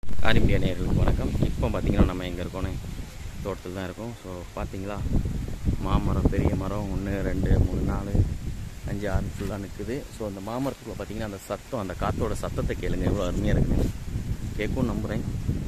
ஆரி media நேயர்களுக்கு வணக்கம் இப்போ பார்த்தீங்கன்னா நம்ம எங்கே இருக்கோன்னு தோட்டத்தில் தான் இருக்கோம் ஸோ பார்த்தீங்களா மாமரம் பெரிய மரம் ஒன்று ரெண்டு மூணு நாலு அஞ்சு ஆறு ஃபுல்லாக நிற்குது ஸோ அந்த மாமரத்துக்குள்ள பார்த்தீங்கன்னா அந்த சத்தம் அந்த காற்றோட சத்தத்தை கேளுங்க எவ்வளோ அருமையாக இருக்குது கேட்கும் நம்புகிறேன்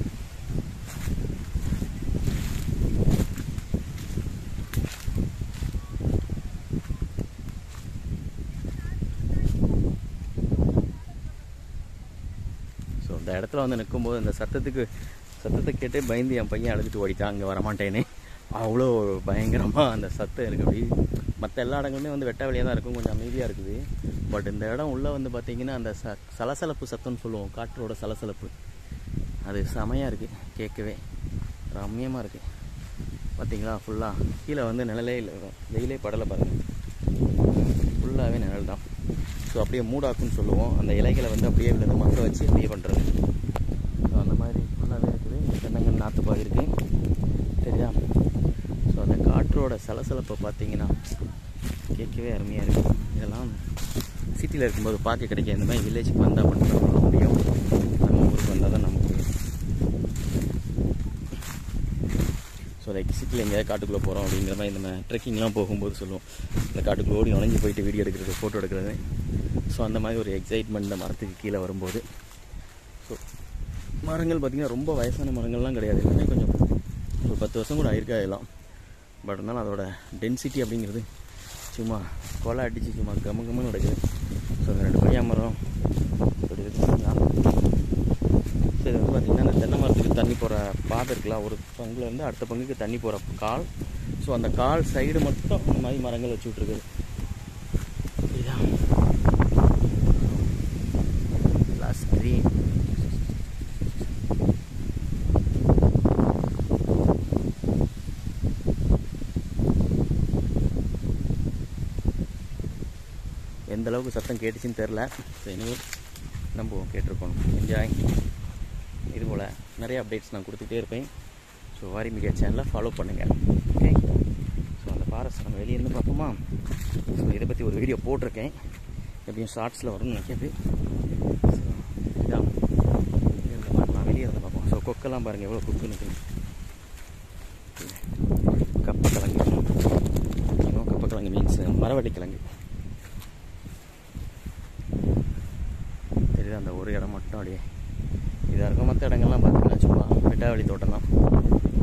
ஸோ அந்த இடத்துல வந்து நிற்கும்போது அந்த சத்தத்துக்கு சத்தத்தை கேட்டே பயந்து என் பையன் அழுதுட்டு ஓடிட்டான் அங்கே வரமாட்டேனே அவ்வளோ பயங்கரமாக அந்த சத்தம் இருக்குது அப்படி மற்ற எல்லா இடங்களுமே வந்து வெட்ட வெளியாக தான் இருக்கும் கொஞ்சம் அமைதியாக இருக்குது பட் இந்த இடம் உள்ளே வந்து பார்த்தீங்கன்னா அந்த ச சலசலப்பு சத்தம்னு சொல்லுவோம் காற்றோட சலசலப்பு அது செமையாக இருக்குது கேட்கவே ரம்மியமாக இருக்குது பார்த்தீங்களா ஃபுல்லாக கீழே வந்து நிழலே இல்லை வெயிலே படலை பாருங்கள் ஃபுல்லாகவே நிழல் தான் ஸோ அப்படியே மூடாக்குன்னு சொல்லுவோம் அந்த இலைகளை வந்து அப்படியே விழுந்து மக்க வச்சு அப்படியே பண்ணுறது ஸோ அந்த மாதிரி ஃபுல்லாகவே இருக்குது தென்னங்கன்று நாற்றுப்பாக இருக்குது சரியா ஸோ அந்த காற்றோட சலசலப்பை பார்த்தீங்கன்னா கேட்கவே அருமையாக இருக்குது இதெல்லாம் சிட்டியில் இருக்கும்போது பார்க்க கிடைக்க இந்த மாதிரி வில்லேஜுக்கு வந்தால் மட்டும் தான் பண்ண முடியும் நம்ம ஊருக்கு வந்தால் தான் நமக்கு ஸோ லைக் சிட்டியில் எங்கேயாவது காட்டுக்குள்ளே போகிறோம் அப்படிங்கிற மாதிரி நம்ம ட்ரெக்கிங்லாம் போகும்போது சொல்லுவோம் இந்த காட்டுக்குள்ளே ஓடி நுழைஞ்சு போயிட்டு வீடியோ எடுக்கிறது ஃபோட்டோ எடுக்கிறது ஸோ அந்த மாதிரி ஒரு எக்ஸைட்மெண்ட் இந்த மரத்துக்கு கீழே வரும்போது ஸோ மரங்கள் பார்த்திங்கன்னா ரொம்ப வயசான மரங்கள்லாம் கிடையாது எல்லாமே கொஞ்சம் ஒரு பத்து வருஷம் கூட ஆயிருக்கா எல்லாம் பட் இருந்தாலும் அதோட டென்சிட்டி அப்படிங்கிறது சும்மா கொலை அடித்து சும்மா கம கமன்னு நடக்குது ஸோ இந்த ரெண்டு கொய்யா மரம் இப்படி இருக்குங்களா ஸோ இது வந்து பார்த்திங்கன்னா அந்த தென்னை மரத்துக்கு தண்ணி போகிற பாதை இருக்குல்ல ஒரு பங்குல இருந்து அடுத்த பங்குக்கு தண்ணி போகிற கால் ஸோ அந்த கால் சைடு மட்டும் இந்த மாதிரி மரங்கள் வச்சு விட்ருக்குது புரியுதா லாஸ்ட் க்ரீன் எந்த அளவுக்கு சத்தம் கேட்டுச்சுன்னு தெரில ஸோ இனிமேல் நம்ம கேட்டிருக்கோம் என்ஜாய் இது போல் நிறைய அப்டேட்ஸ் நான் கொடுத்துட்டே இருப்பேன் ஸோ வாரி மீடியா சேனலை ஃபாலோ பண்ணுங்கள் ஓகே ஸோ அந்த ஃபாரஸ்ட் நம்ம வெளியே இருந்து பார்ப்போமா ஸோ இதை பற்றி ஒரு வீடியோ போட்டிருக்கேன் எப்படியும் ஷார்ட்ஸில் வரும்னு நினைக்கிது ஸோ இதான் இருந்து பார்க்கலாம் வெளியே இருந்து பார்ப்போம் ஸோ கொக்கெல்லாம் பாருங்கள் எவ்வளோ கொக்கு நிற்குது கப்பக்கிழங்கு இன்னும் கப்பக்கிழங்கு மீன்ஸ் மரவள்ளி கிழங்கு தெரியுது அந்த ஒரு இடம் மட்டும் அப்படியே இதாக இருக்கும் மற்ற இடங்கள்லாம் பார்த்தீங்கன்னா சும்மா வெட்டாவளி தோட்டம் தான்